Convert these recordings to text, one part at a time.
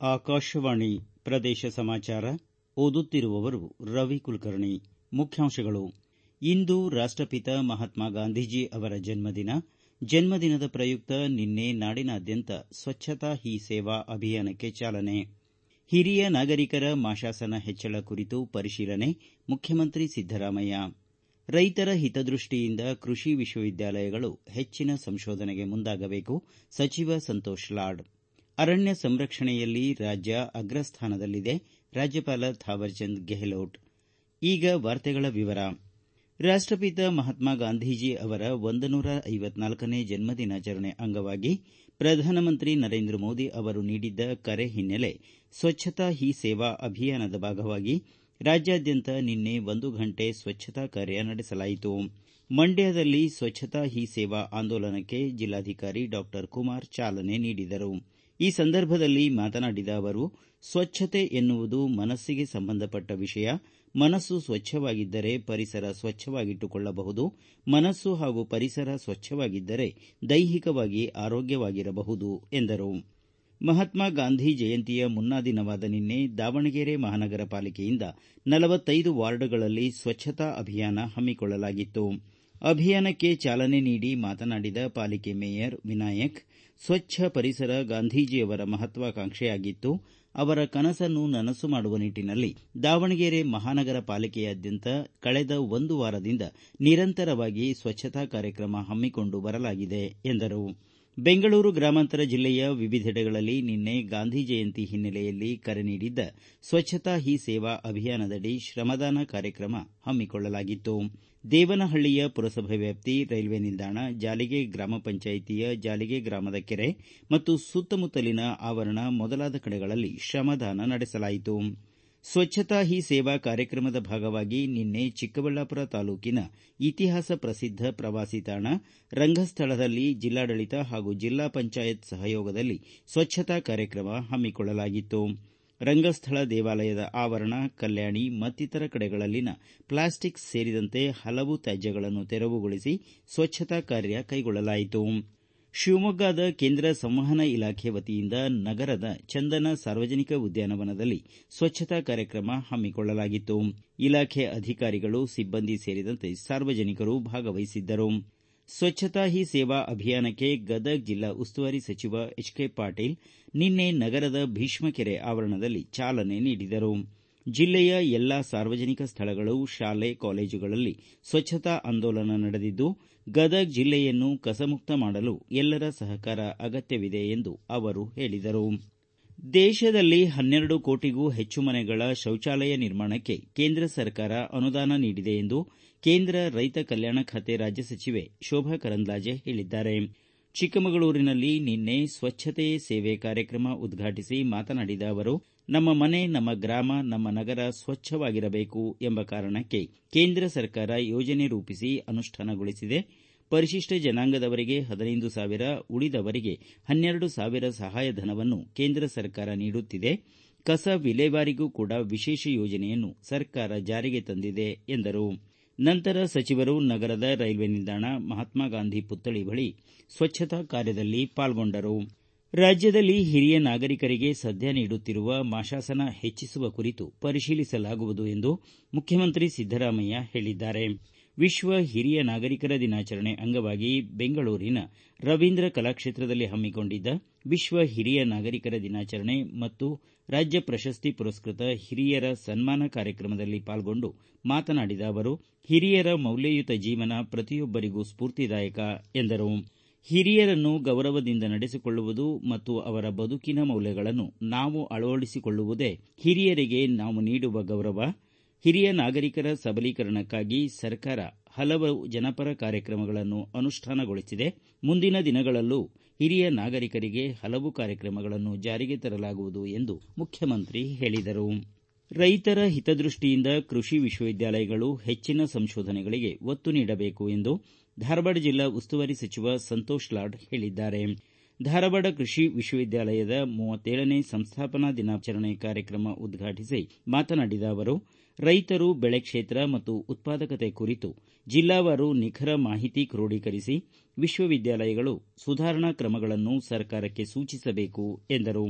ಆಕಾಶವಾಣಿ ಪ್ರದೇಶ ಸಮಾಚಾರ ಓದುತ್ತಿರುವವರು ರವಿ ಕುಲಕರ್ಣಿ ಮುಖ್ಯಾಂಶಗಳು ಇಂದು ರಾಷ್ಟಪಿತ ಮಹಾತ್ಮ ಗಾಂಧೀಜಿ ಅವರ ಜನ್ಮದಿನ ಜನ್ಮದಿನದ ಪ್ರಯುಕ್ತ ನಿನ್ನೆ ನಾಡಿನಾದ್ಯಂತ ಸ್ವಚ್ಛತಾ ಹಿ ಸೇವಾ ಅಭಿಯಾನಕ್ಕೆ ಚಾಲನೆ ಹಿರಿಯ ನಾಗರಿಕರ ಮಾಶಾಸನ ಹೆಚ್ಚಳ ಕುರಿತು ಪರಿಶೀಲನೆ ಮುಖ್ಯಮಂತ್ರಿ ಸಿದ್ದರಾಮಯ್ಯ ರೈತರ ಹಿತದೃಷ್ಟಿಯಿಂದ ಕೃಷಿ ವಿಶ್ವವಿದ್ಯಾಲಯಗಳು ಹೆಚ್ಚಿನ ಸಂಶೋಧನೆಗೆ ಮುಂದಾಗಬೇಕು ಸಚಿವ ಸಂತೋಷ್ ಲಾಡ್ ಅರಣ್ಯ ಸಂರಕ್ಷಣೆಯಲ್ಲಿ ರಾಜ್ಯ ಅಗ್ರಸ್ಥಾನದಲ್ಲಿದೆ ರಾಜ್ಯಪಾಲ ಥಾವರ್ಚಂದ್ ಗೆಹ್ಲೋಟ್ ಈಗ ವಾರ್ತೆಗಳ ವಿವರ ರಾಷ್ಟಪಿತ ಮಹಾತ್ಮ ಗಾಂಧೀಜಿ ಅವರ ಒಂದನೂರ ಐವತ್ನಾಲ್ಕನೇ ಜನ್ಮದಿನಾಚರಣೆ ಅಂಗವಾಗಿ ಪ್ರಧಾನಮಂತ್ರಿ ನರೇಂದ್ರ ಮೋದಿ ಅವರು ನೀಡಿದ್ದ ಕರೆ ಹಿನ್ನೆಲೆ ಸ್ವಚ್ಛತಾ ಹಿ ಸೇವಾ ಅಭಿಯಾನದ ಭಾಗವಾಗಿ ರಾಜ್ಯಾದ್ಯಂತ ನಿನ್ನೆ ಒಂದು ಗಂಟೆ ಸ್ವಚ್ಛತಾ ಕಾರ್ಯ ನಡೆಸಲಾಯಿತು ಮಂಡ್ಯದಲ್ಲಿ ಸ್ವಚ್ಛತಾ ಹಿ ಸೇವಾ ಆಂದೋಲನಕ್ಕೆ ಜಿಲ್ಲಾಧಿಕಾರಿ ಡಾ ಕುಮಾರ್ ಚಾಲನೆ ನೀಡಿದರು ಈ ಸಂದರ್ಭದಲ್ಲಿ ಮಾತನಾಡಿದ ಅವರು ಸ್ವಚ್ಛತೆ ಎನ್ನುವುದು ಮನಸ್ಸಿಗೆ ಸಂಬಂಧಪಟ್ಟ ವಿಷಯ ಮನಸ್ಸು ಸ್ವಚ್ಛವಾಗಿದ್ದರೆ ಪರಿಸರ ಸ್ವಚ್ಛವಾಗಿಟ್ಟುಕೊಳ್ಳಬಹುದು ಮನಸ್ಸು ಹಾಗೂ ಪರಿಸರ ಸ್ವಚ್ಛವಾಗಿದ್ದರೆ ದೈಹಿಕವಾಗಿ ಆರೋಗ್ಯವಾಗಿರಬಹುದು ಎಂದರು ಮಹಾತ್ಮ ಗಾಂಧಿ ಜಯಂತಿಯ ಮುನ್ನಾ ದಿನವಾದ ನಿನ್ನೆ ದಾವಣಗೆರೆ ಮಹಾನಗರ ಪಾಲಿಕೆಯಿಂದ ನಲವತ್ತೈದು ವಾರ್ಡ್ಗಳಲ್ಲಿ ಸ್ವಚ್ಛತಾ ಅಭಿಯಾನ ಹಮ್ಮಿಕೊಳ್ಳಲಾಗಿತ್ತು ಅಭಿಯಾನಕ್ಕೆ ಚಾಲನೆ ನೀಡಿ ಮಾತನಾಡಿದ ಪಾಲಿಕೆ ಮೇಯರ್ ವಿನಾಯಕ್ ಸ್ವಚ್ಛ ಪರಿಸರ ಗಾಂಧೀಜಿಯವರ ಮಹತ್ವಾಕಾಂಕ್ಷೆಯಾಗಿತ್ತು ಅವರ ಕನಸನ್ನು ನನಸು ಮಾಡುವ ನಿಟ್ಟನಲ್ಲಿ ದಾವಣಗೆರೆ ಮಹಾನಗರ ಪಾಲಿಕೆಯಾದ್ಯಂತ ಕಳೆದ ಒಂದು ವಾರದಿಂದ ನಿರಂತರವಾಗಿ ಸ್ವಚ್ಛತಾ ಕಾರ್ಯಕ್ರಮ ಹಮ್ಮಿಕೊಂಡು ಬರಲಾಗಿದೆ ಎಂದರು ಬೆಂಗಳೂರು ಗ್ರಾಮಾಂತರ ಜಿಲ್ಲೆಯ ವಿವಿಧೆಡೆಗಳಲ್ಲಿ ನಿನ್ನೆ ಗಾಂಧಿ ಜಯಂತಿ ಹಿನ್ನೆಲೆಯಲ್ಲಿ ಕರೆ ನೀಡಿದ್ದ ಸ್ವಚ್ಛತಾ ಹಿ ಸೇವಾ ಅಭಿಯಾನದಡಿ ಶ್ರಮದಾನ ಕಾರ್ಯಕ್ರಮ ಹಮ್ಮಿಕೊಳ್ಳಲಾಗಿತ್ತು ದೇವನಹಳ್ಳಿಯ ಪುರಸಭೆ ವ್ಯಾಪ್ತಿ ರೈಲ್ವೆ ನಿಲ್ದಾಣ ಜಾಲಿಗೆ ಗ್ರಾಮ ಪಂಚಾಯಿತಿಯ ಜಾಲಿಗೆ ಗ್ರಾಮದ ಕೆರೆ ಮತ್ತು ಸುತ್ತಮುತ್ತಲಿನ ಆವರಣ ಮೊದಲಾದ ಕಡೆಗಳಲ್ಲಿ ಶ್ರಮದಾನ ನಡೆಸಲಾಯಿತು ಸ್ವಚ್ಛತಾ ಹಿ ಸೇವಾ ಕಾರ್ಯಕ್ರಮದ ಭಾಗವಾಗಿ ನಿನ್ನೆ ಚಿಕ್ಕಬಳ್ಳಾಪುರ ತಾಲೂಕಿನ ಇತಿಹಾಸ ಪ್ರಸಿದ್ದ ಪ್ರವಾಸಿ ತಾಣ ರಂಗಸ್ಥಳದಲ್ಲಿ ಜಿಲ್ಲಾಡಳಿತ ಹಾಗೂ ಜಿಲ್ಲಾ ಪಂಚಾಯತ್ ಸಹಯೋಗದಲ್ಲಿ ಸ್ವಚ್ಛತಾ ಕಾರ್ಯಕ್ರಮ ಹಮ್ಮಿಕೊಳ್ಳಲಾಗಿತ್ತು ರಂಗಸ್ಥಳ ದೇವಾಲಯದ ಆವರಣ ಕಲ್ಯಾಣಿ ಮತ್ತಿತರ ಕಡೆಗಳಲ್ಲಿನ ಪ್ಲಾಸ್ಟಿಕ್ ಸೇರಿದಂತೆ ಹಲವು ತ್ಯಾಜ್ಯಗಳನ್ನು ತೆರವುಗೊಳಿಸಿ ಸ್ವಚ್ಛತಾ ಕಾರ್ಯ ಕೈಗೊಳ್ಳಲಾಯಿತು ಶಿವಮೊಗ್ಗದ ಕೇಂದ್ರ ಸಂವಹನ ಇಲಾಖೆ ವತಿಯಿಂದ ನಗರದ ಚಂದನ ಸಾರ್ವಜನಿಕ ಉದ್ಯಾನವನದಲ್ಲಿ ಸ್ವಚ್ಛತಾ ಕಾರ್ಯಕ್ರಮ ಹಮ್ಮಿಕೊಳ್ಳಲಾಗಿತ್ತು ಇಲಾಖೆ ಅಧಿಕಾರಿಗಳು ಸಿಬ್ಬಂದಿ ಸೇರಿದಂತೆ ಸಾರ್ವಜನಿಕರು ಭಾಗವಹಿಸಿದ್ದರು ಸ್ವಚ್ಛತಾ ಹಿ ಸೇವಾ ಅಭಿಯಾನಕ್ಕೆ ಗದಗ ಜಿಲ್ಲಾ ಉಸ್ತುವಾರಿ ಸಚಿವ ಎಚ್ ಕೆ ಪಾಟೀಲ್ ನಿನ್ನೆ ನಗರದ ಭೀಷ್ಮಕೆರೆ ಆವರಣದಲ್ಲಿ ಚಾಲನೆ ನೀಡಿದರು ಜಿಲ್ಲೆಯ ಎಲ್ಲಾ ಸಾರ್ವಜನಿಕ ಸ್ಥಳಗಳು ಶಾಲೆ ಕಾಲೇಜುಗಳಲ್ಲಿ ಸ್ವಚ್ಛತಾ ಆಂದೋಲನ ನಡೆದಿದ್ದು ಗದಗ ಜಿಲ್ಲೆಯನ್ನು ಕಸಮುಕ್ತ ಮಾಡಲು ಎಲ್ಲರ ಸಹಕಾರ ಅಗತ್ಯವಿದೆ ಎಂದು ಅವರು ಹೇಳಿದರು ದೇಶದಲ್ಲಿ ಹನ್ನೆರಡು ಕೋಟಿಗೂ ಹೆಚ್ಚು ಮನೆಗಳ ಶೌಚಾಲಯ ನಿರ್ಮಾಣಕ್ಕೆ ಕೇಂದ್ರ ಸರ್ಕಾರ ಅನುದಾನ ನೀಡಿದೆ ಎಂದು ಕೇಂದ್ರ ರೈತ ಕಲ್ಯಾಣ ಖಾತೆ ರಾಜ್ಯ ಸಚಿವೆ ಶೋಭಾ ಕರಂದ್ಲಾಜೆ ಹೇಳಿದ್ದಾರೆ ಚಿಕ್ಕಮಗಳೂರಿನಲ್ಲಿ ನಿನ್ನೆ ಸ್ವಚ್ಛತೆಯೇ ಸೇವೆ ಕಾರ್ಯಕ್ರಮ ಉದ್ಘಾಟಿಸಿ ಮಾತನಾಡಿದ ಅವರು ನಮ್ಮ ಮನೆ ನಮ್ಮ ಗ್ರಾಮ ನಮ್ಮ ನಗರ ಸ್ವಚ್ಛವಾಗಿರಬೇಕು ಎಂಬ ಕಾರಣಕ್ಕೆ ಕೇಂದ್ರ ಸರ್ಕಾರ ಯೋಜನೆ ರೂಪಿಸಿ ಅನುಷ್ಠಾನಗೊಳಿಸಿದೆ ಪರಿಶಿಷ್ಟ ಜನಾಂಗದವರಿಗೆ ಹದಿನೈದು ಸಾವಿರ ಉಳಿದವರಿಗೆ ಹನ್ನೆರಡು ಸಾವಿರ ಸಹಾಯಧನವನ್ನು ಕೇಂದ್ರ ಸರ್ಕಾರ ನೀಡುತ್ತಿದೆ ಕಸ ವಿಲೇವಾರಿಗೂ ಕೂಡ ವಿಶೇಷ ಯೋಜನೆಯನ್ನು ಸರ್ಕಾರ ಜಾರಿಗೆ ತಂದಿದೆ ಎಂದರು ನಂತರ ಸಚಿವರು ನಗರದ ರೈಲ್ವೆ ನಿಲ್ದಾಣ ಮಹಾತ್ಮ ಗಾಂಧಿ ಪುತ್ಥಳಿ ಬಳಿ ಸ್ವಚ್ಛತಾ ಕಾರ್ಯದಲ್ಲಿ ಪಾಲ್ಗೊಂಡರು ರಾಜ್ಯದಲ್ಲಿ ಹಿರಿಯ ನಾಗರಿಕರಿಗೆ ಸದ್ಯ ನೀಡುತ್ತಿರುವ ಮಾಶಾಸನ ಹೆಚ್ಚಿಸುವ ಕುರಿತು ಪರಿಶೀಲಿಸಲಾಗುವುದು ಎಂದು ಮುಖ್ಯಮಂತ್ರಿ ಸಿದ್ದರಾಮಯ್ಯ ಹೇಳಿದ್ದಾರೆ ವಿಶ್ವ ಹಿರಿಯ ನಾಗರಿಕರ ದಿನಾಚರಣೆ ಅಂಗವಾಗಿ ಬೆಂಗಳೂರಿನ ರವೀಂದ್ರ ಕಲಾಕ್ಷೇತ್ರದಲ್ಲಿ ಹಮ್ಮಿಕೊಂಡಿದ್ದ ವಿಶ್ವ ಹಿರಿಯ ನಾಗರಿಕರ ದಿನಾಚರಣೆ ಮತ್ತು ರಾಜ್ಯ ಪ್ರಶಸ್ತಿ ಪುರಸ್ಕೃತ ಹಿರಿಯರ ಸನ್ಮಾನ ಕಾರ್ಯಕ್ರಮದಲ್ಲಿ ಪಾಲ್ಗೊಂಡು ಮಾತನಾಡಿದ ಅವರು ಹಿರಿಯರ ಮೌಲ್ಯಯುತ ಜೀವನ ಪ್ರತಿಯೊಬ್ಬರಿಗೂ ಸ್ಫೂರ್ತಿದಾಯಕ ಎಂದರು ಹಿರಿಯರನ್ನು ಗೌರವದಿಂದ ನಡೆಸಿಕೊಳ್ಳುವುದು ಮತ್ತು ಅವರ ಬದುಕಿನ ಮೌಲ್ಯಗಳನ್ನು ನಾವು ಅಳವಡಿಸಿಕೊಳ್ಳುವುದೇ ಹಿರಿಯರಿಗೆ ನಾವು ನೀಡುವ ಗೌರವ ಹಿರಿಯ ನಾಗರಿಕರ ಸಬಲೀಕರಣಕ್ಕಾಗಿ ಸರ್ಕಾರ ಹಲವು ಜನಪರ ಕಾರ್ಯಕ್ರಮಗಳನ್ನು ಅನುಷ್ಠಾನಗೊಳಿಸಿದೆ ಮುಂದಿನ ದಿನಗಳಲ್ಲೂ ಹಿರಿಯ ನಾಗರಿಕರಿಗೆ ಹಲವು ಕಾರ್ಯಕ್ರಮಗಳನ್ನು ಜಾರಿಗೆ ತರಲಾಗುವುದು ಎಂದು ಮುಖ್ಯಮಂತ್ರಿ ಹೇಳಿದರು ರೈತರ ಹಿತದೃಷ್ಟಿಯಿಂದ ಕೃಷಿ ವಿಶ್ವವಿದ್ಯಾಲಯಗಳು ಹೆಚ್ಚಿನ ಸಂಶೋಧನೆಗಳಿಗೆ ಒತ್ತು ನೀಡಬೇಕು ಎಂದು ಧಾರವಾಡ ಜಿಲ್ಲಾ ಉಸ್ತುವಾರಿ ಸಚಿವ ಸಂತೋಷ್ ಲಾಡ್ ಹೇಳಿದ್ದಾರೆ ಧಾರವಾಡ ಕೃಷಿ ವಿಶ್ವವಿದ್ಯಾಲಯದ ಮೂವತ್ತೇಳನೇ ಸಂಸ್ಥಾಪನಾ ದಿನಾಚರಣೆ ಕಾರ್ಯಕ್ರಮ ಉದ್ಘಾಟಿಸಿ ಮಾತನಾಡಿದ ಅವರು ರೈತರು ಬೆಳೆ ಕ್ಷೇತ್ರ ಮತ್ತು ಉತ್ಪಾದಕತೆ ಕುರಿತು ಜಿಲ್ಲಾವಾರು ನಿಖರ ಮಾಹಿತಿ ಕ್ರೋಢೀಕರಿಸಿ ವಿಶ್ವವಿದ್ಯಾಲಯಗಳು ಸುಧಾರಣಾ ಕ್ರಮಗಳನ್ನು ಸರ್ಕಾರಕ್ಕೆ ಸೂಚಿಸಬೇಕು ಎಂದರು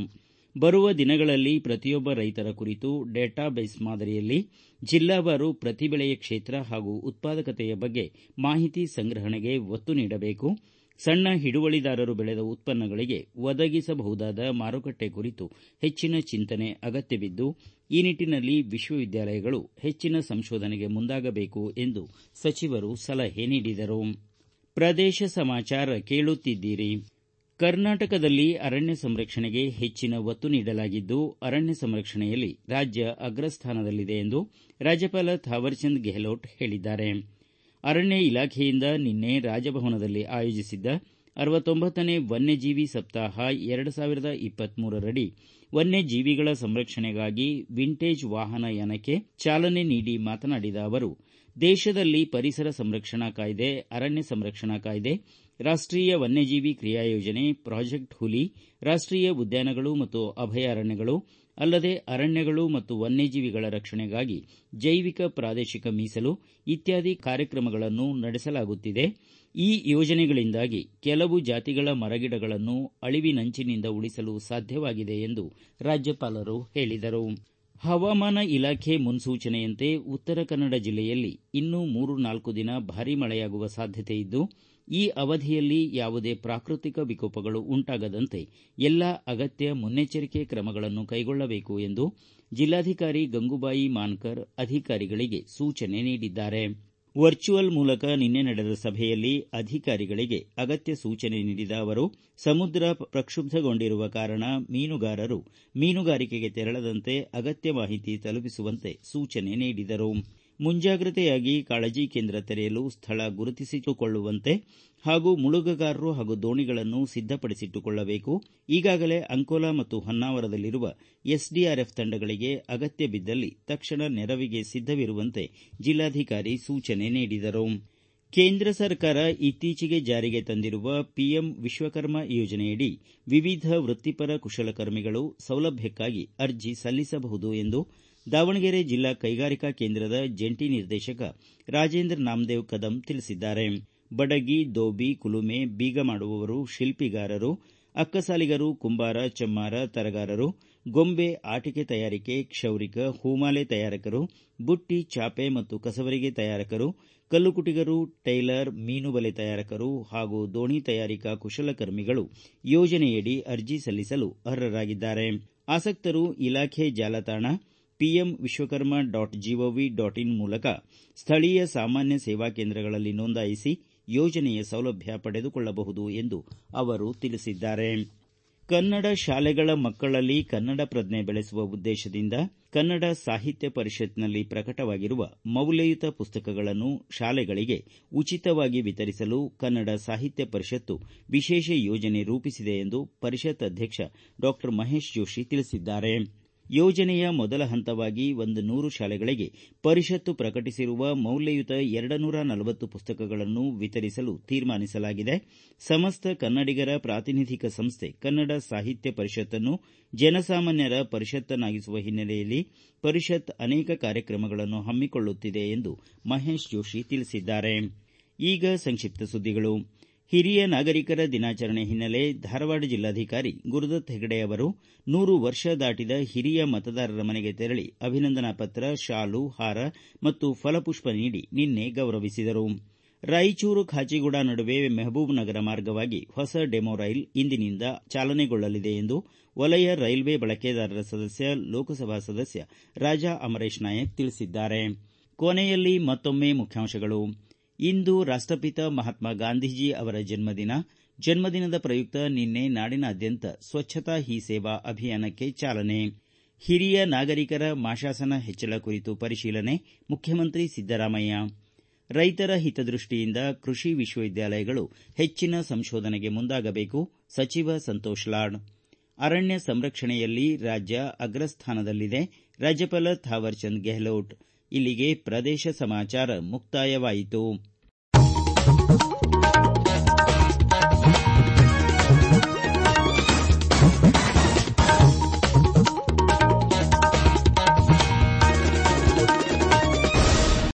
ಬರುವ ದಿನಗಳಲ್ಲಿ ಪ್ರತಿಯೊಬ್ಬ ರೈತರ ಕುರಿತು ಡೇಟಾಬೇಸ್ ಮಾದರಿಯಲ್ಲಿ ಜಿಲ್ಲಾವಾರು ಪ್ರತಿ ಬೆಳೆಯ ಕ್ಷೇತ್ರ ಹಾಗೂ ಉತ್ಪಾದಕತೆಯ ಬಗ್ಗೆ ಮಾಹಿತಿ ಸಂಗ್ರಹಣೆಗೆ ಒತ್ತು ನೀಡಬೇಕು ಸಣ್ಣ ಹಿಡುವಳಿದಾರರು ಬೆಳೆದ ಉತ್ಪನ್ನಗಳಿಗೆ ಒದಗಿಸಬಹುದಾದ ಮಾರುಕಟ್ಟೆ ಕುರಿತು ಹೆಚ್ಚಿನ ಚಿಂತನೆ ಅಗತ್ಯವಿದ್ದು ಈ ನಿಟ್ಟನಲ್ಲಿ ವಿಶ್ವವಿದ್ಯಾಲಯಗಳು ಹೆಚ್ಚಿನ ಸಂಶೋಧನೆಗೆ ಮುಂದಾಗಬೇಕು ಎಂದು ಸಚಿವರು ಸಲಹೆ ನೀಡಿದರು ಪ್ರದೇಶ ಸಮಾಚಾರ ಕೇಳುತ್ತಿದ್ದೀರಿ ಕರ್ನಾಟಕದಲ್ಲಿ ಅರಣ್ಯ ಸಂರಕ್ಷಣೆಗೆ ಹೆಚ್ಚಿನ ಒತ್ತು ನೀಡಲಾಗಿದ್ದು ಅರಣ್ಯ ಸಂರಕ್ಷಣೆಯಲ್ಲಿ ರಾಜ್ಯ ಅಗ್ರಸ್ಥಾನದಲ್ಲಿದೆ ಎಂದು ರಾಜ್ಯಪಾಲ ಥಾವರ್ಚಂದ್ ಗೆಹ್ಲೋಟ್ ಹೇಳಿದ್ದಾರೆ ಅರಣ್ಯ ಇಲಾಖೆಯಿಂದ ನಿನ್ನೆ ರಾಜಭವನದಲ್ಲಿ ಆಯೋಜಿಸಿದ್ದ ಅರವತ್ತೊಂಬತ್ತನೇ ವನ್ಯಜೀವಿ ಸಪ್ತಾಹ ಎರಡು ಸಾವಿರದ ಇಪ್ಪತ್ಮೂರರಡಿ ವನ್ಯಜೀವಿಗಳ ಸಂರಕ್ಷಣೆಗಾಗಿ ವಿಂಟೇಜ್ ವಾಹನ ಯಾನಕ್ಕೆ ಚಾಲನೆ ನೀಡಿ ಮಾತನಾಡಿದ ಅವರು ದೇಶದಲ್ಲಿ ಪರಿಸರ ಸಂರಕ್ಷಣಾ ಕಾಯ್ದೆ ಅರಣ್ಯ ಸಂರಕ್ಷಣಾ ಕಾಯ್ದೆ ರಾಷ್ಟೀಯ ವನ್ಯಜೀವಿ ಕ್ರಿಯಾ ಯೋಜನೆ ಪ್ರಾಜೆಕ್ಟ್ ಹುಲಿ ರಾಷ್ಟೀಯ ಉದ್ಯಾನಗಳು ಮತ್ತು ಅಭಯಾರಣ್ಯಗಳು ಅಲ್ಲದೆ ಅರಣ್ಯಗಳು ಮತ್ತು ವನ್ಯಜೀವಿಗಳ ರಕ್ಷಣೆಗಾಗಿ ಜೈವಿಕ ಪ್ರಾದೇಶಿಕ ಮೀಸಲು ಇತ್ಯಾದಿ ಕಾರ್ಯಕ್ರಮಗಳನ್ನು ನಡೆಸಲಾಗುತ್ತಿದೆ ಈ ಯೋಜನೆಗಳಿಂದಾಗಿ ಕೆಲವು ಜಾತಿಗಳ ಮರಗಿಡಗಳನ್ನು ಅಳಿವಿನಂಚಿನಿಂದ ಉಳಿಸಲು ಸಾಧ್ಯವಾಗಿದೆ ಎಂದು ರಾಜ್ಯಪಾಲರು ಹೇಳಿದರು ಹವಾಮಾನ ಇಲಾಖೆ ಮುನ್ಸೂಚನೆಯಂತೆ ಉತ್ತರ ಕನ್ನಡ ಜಿಲ್ಲೆಯಲ್ಲಿ ಇನ್ನೂ ಮೂರು ನಾಲ್ಕು ದಿನ ಭಾರೀ ಮಳೆಯಾಗುವ ಸಾಧ್ಯತೆ ಇದ್ದು ಈ ಅವಧಿಯಲ್ಲಿ ಯಾವುದೇ ಪ್ರಾಕೃತಿಕ ವಿಕೋಪಗಳು ಉಂಟಾಗದಂತೆ ಎಲ್ಲ ಅಗತ್ಯ ಮುನ್ನೆಚ್ಚರಿಕೆ ಕ್ರಮಗಳನ್ನು ಕೈಗೊಳ್ಳಬೇಕು ಎಂದು ಜಿಲ್ಲಾಧಿಕಾರಿ ಗಂಗೂಬಾಯಿ ಮಾನ್ಕರ್ ಅಧಿಕಾರಿಗಳಿಗೆ ಸೂಚನೆ ನೀಡಿದ್ದಾರೆ ವರ್ಚುವಲ್ ಮೂಲಕ ನಿನ್ನೆ ನಡೆದ ಸಭೆಯಲ್ಲಿ ಅಧಿಕಾರಿಗಳಿಗೆ ಅಗತ್ಯ ಸೂಚನೆ ನೀಡಿದ ಅವರು ಸಮುದ್ರ ಪ್ರಕ್ಷುಬ್ಧಗೊಂಡಿರುವ ಕಾರಣ ಮೀನುಗಾರರು ಮೀನುಗಾರಿಕೆಗೆ ತೆರಳದಂತೆ ಅಗತ್ಯ ಮಾಹಿತಿ ತಲುಪಿಸುವಂತೆ ಸೂಚನೆ ನೀಡಿದರು ಮುಂಜಾಗ್ರತೆಯಾಗಿ ಕಾಳಜಿ ಕೇಂದ್ರ ತೆರೆಯಲು ಸ್ಥಳ ಗುರುತಿಸಿಟ್ಟುಕೊಳ್ಳುವಂತೆ ಹಾಗೂ ಮುಳುಗಗಾರರು ಹಾಗೂ ದೋಣಿಗಳನ್ನು ಸಿದ್ದಪಡಿಸಿಟ್ಟುಕೊಳ್ಳಬೇಕು ಈಗಾಗಲೇ ಅಂಕೋಲಾ ಮತ್ತು ಹೊನ್ನಾವರದಲ್ಲಿರುವ ಎಸ್ಡಿಆರ್ಎಫ್ ತಂಡಗಳಿಗೆ ಅಗತ್ಯ ಬಿದ್ದಲ್ಲಿ ತಕ್ಷಣ ನೆರವಿಗೆ ಸಿದ್ದವಿರುವಂತೆ ಜಿಲ್ಲಾಧಿಕಾರಿ ಸೂಚನೆ ನೀಡಿದರು ಕೇಂದ್ರ ಸರ್ಕಾರ ಇತ್ತೀಚೆಗೆ ಜಾರಿಗೆ ತಂದಿರುವ ಪಿಎಂ ವಿಶ್ವಕರ್ಮ ಯೋಜನೆಯಡಿ ವಿವಿಧ ವೃತ್ತಿಪರ ಕುಶಲಕರ್ಮಿಗಳು ಸೌಲಭ್ಯಕ್ಕಾಗಿ ಅರ್ಜಿ ಸಲ್ಲಿಸಬಹುದು ಎಂದು ದಾವಣಗೆರೆ ಜಿಲ್ಲಾ ಕೈಗಾರಿಕಾ ಕೇಂದ್ರದ ಜಂಟಿ ನಿರ್ದೇಶಕ ರಾಜೇಂದ್ರ ನಾಮದೇವ್ ಕದಂ ತಿಳಿಸಿದ್ದಾರೆ ಬಡಗಿ ದೋಬಿ ಕುಲುಮೆ ಬೀಗ ಮಾಡುವವರು ಶಿಲ್ಪಿಗಾರರು ಅಕ್ಕಸಾಲಿಗರು ಕುಂಬಾರ ಚಮ್ಮಾರ ತರಗಾರರು ಗೊಂಬೆ ಆಟಿಕೆ ತಯಾರಿಕೆ ಕ್ಷೌರಿಕ ಹೂಮಾಲೆ ತಯಾರಕರು ಬುಟ್ಟಿ ಚಾಪೆ ಮತ್ತು ಕಸಬರಿಗೆ ತಯಾರಕರು ಕಲ್ಲುಕುಟಿಗರು ಟೈಲರ್ ಮೀನುಬಲೆ ತಯಾರಕರು ಹಾಗೂ ದೋಣಿ ತಯಾರಿಕಾ ಕುಶಲಕರ್ಮಿಗಳು ಯೋಜನೆಯಡಿ ಅರ್ಜಿ ಸಲ್ಲಿಸಲು ಅರ್ಹರಾಗಿದ್ದಾರೆ ಆಸಕ್ತರು ಇಲಾಖೆ ಜಾಲತಾಣ PM Vishwakarma dot G O V dot in ಮೂಲಕ ಸ್ಥಳೀಯ ಸಾಮಾನ್ಯ ಸೇವಾ ಕೇಂದ್ರಗಳಲ್ಲಿ ನೋಂದಾಯಿಸಿ ಯೋಜನೆಯ ಸೌಲಭ್ಯ ಪಡೆದುಕೊಳ್ಳಬಹುದು ಎಂದು ಅವರು ತಿಳಿಸಿದ್ದಾರೆ ಕನ್ನಡ ಶಾಲೆಗಳ ಮಕ್ಕಳಲ್ಲಿ ಕನ್ನಡ ಪ್ರಜ್ಞೆ ಬೆಳೆಸುವ ಉದ್ದೇಶದಿಂದ ಕನ್ನಡ ಸಾಹಿತ್ಯ ಪರಿಷತ್ನಲ್ಲಿ ಪ್ರಕಟವಾಗಿರುವ ಮೌಲ್ಯಯುತ ಪುಸ್ತಕಗಳನ್ನು ಶಾಲೆಗಳಿಗೆ ಉಚಿತವಾಗಿ ವಿತರಿಸಲು ಕನ್ನಡ ಸಾಹಿತ್ಯ ಪರಿಷತ್ತು ವಿಶೇಷ ಯೋಜನೆ ರೂಪಿಸಿದೆ ಎಂದು ಪರಿಷತ್ ಅಧ್ಯಕ್ಷ ಡಾ ಮಹೇಶ್ ಜೋಶಿ ತಿಳಿಸಿದ್ದಾರೆ ಯೋಜನೆಯ ಮೊದಲ ಹಂತವಾಗಿ ಒಂದು ನೂರು ಶಾಲೆಗಳಿಗೆ ಪರಿಷತ್ತು ಪ್ರಕಟಿಸಿರುವ ಮೌಲ್ಯಯುತ ಎರಡನೂರ ನಲವತ್ತು ಪುಸ್ತಕಗಳನ್ನು ವಿತರಿಸಲು ತೀರ್ಮಾನಿಸಲಾಗಿದೆ ಸಮಸ್ತ ಕನ್ನಡಿಗರ ಪ್ರಾತಿನಿಧಿಕ ಸಂಸ್ಥೆ ಕನ್ನಡ ಸಾಹಿತ್ಯ ಪರಿಷತ್ತನ್ನು ಜನಸಾಮಾನ್ಯರ ಪರಿಷತ್ತನ್ನಾಗಿಸುವ ಹಿನ್ನೆಲೆಯಲ್ಲಿ ಪರಿಷತ್ ಅನೇಕ ಕಾರ್ಯಕ್ರಮಗಳನ್ನು ಹಮ್ಮಿಕೊಳ್ಳುತ್ತಿದೆ ಎಂದು ಮಹೇಶ್ ಜೋಶಿ ತಿಳಿಸಿದ್ದಾರೆ ಈಗ ಸಂಕ್ಷಿಪ್ತ ಸುದ್ದಿಗಳು ಹಿರಿಯ ನಾಗರಿಕರ ದಿನಾಚರಣೆ ಹಿನ್ನೆಲೆ ಧಾರವಾಡ ಜಿಲ್ಲಾಧಿಕಾರಿ ಗುರುದತ್ ಹೆಗಡೆ ಅವರು ನೂರು ವರ್ಷ ದಾಟಿದ ಹಿರಿಯ ಮತದಾರರ ಮನೆಗೆ ತೆರಳಿ ಅಭಿನಂದನಾ ಪತ್ರ ಶಾಲು ಹಾರ ಮತ್ತು ಫಲಪುಷ್ಪ ನೀಡಿ ನಿನ್ನೆ ಗೌರವಿಸಿದರು ರಾಯಚೂರು ಖಾಚಿಗೂಡ ನಡುವೆ ಮೆಹಬೂಬ್ ನಗರ ಮಾರ್ಗವಾಗಿ ಹೊಸ ಡೆಮೊ ರೈಲ್ ಇಂದಿನಿಂದ ಚಾಲನೆಗೊಳ್ಳಲಿದೆ ಎಂದು ವಲಯ ರೈಲ್ವೆ ಬಳಕೆದಾರರ ಸದಸ್ಯ ಲೋಕಸಭಾ ಸದಸ್ಯ ರಾಜಾ ಅಮರೇಶ್ ನಾಯಕ್ ತಿಳಿಸಿದ್ದಾರೆ ಕೊನೆಯಲ್ಲಿ ಮತ್ತೊಮ್ಮೆ ಮುಖ್ಯಾಂಶಗಳು ಇಂದು ರಾಷ್ಟಪಿತ ಮಹಾತ್ಮ ಗಾಂಧೀಜಿ ಅವರ ಜನ್ಮದಿನ ಜನ್ಮದಿನದ ಪ್ರಯುಕ್ತ ನಿನ್ನೆ ನಾಡಿನಾದ್ಯಂತ ಸ್ವಚ್ಛತಾ ಹಿ ಸೇವಾ ಅಭಿಯಾನಕ್ಕೆ ಚಾಲನೆ ಹಿರಿಯ ನಾಗರಿಕರ ಮಾಶಾಸನ ಹೆಚ್ಚಳ ಕುರಿತು ಪರಿಶೀಲನೆ ಮುಖ್ಯಮಂತ್ರಿ ಸಿದ್ದರಾಮಯ್ಯ ರೈತರ ಹಿತದೃಷ್ಟಿಯಿಂದ ಕೃಷಿ ವಿಶ್ವವಿದ್ಯಾಲಯಗಳು ಹೆಚ್ಚಿನ ಸಂಶೋಧನೆಗೆ ಮುಂದಾಗಬೇಕು ಸಚಿವ ಸಂತೋಷ್ ಲಾಡ್ ಅರಣ್ಯ ಸಂರಕ್ಷಣೆಯಲ್ಲಿ ರಾಜ್ಯ ಅಗ್ರಸ್ಥಾನದಲ್ಲಿದೆ ರಾಜ್ಯಪಾಲ ಥಾವರ್ಚಂದ್ ಗೆಹ್ಲೋಟ್ ಇಲ್ಲಿಗೆ ಪ್ರದೇಶ ಸಮಾಚಾರ ಮುಕ್ತಾಯವಾಯಿತು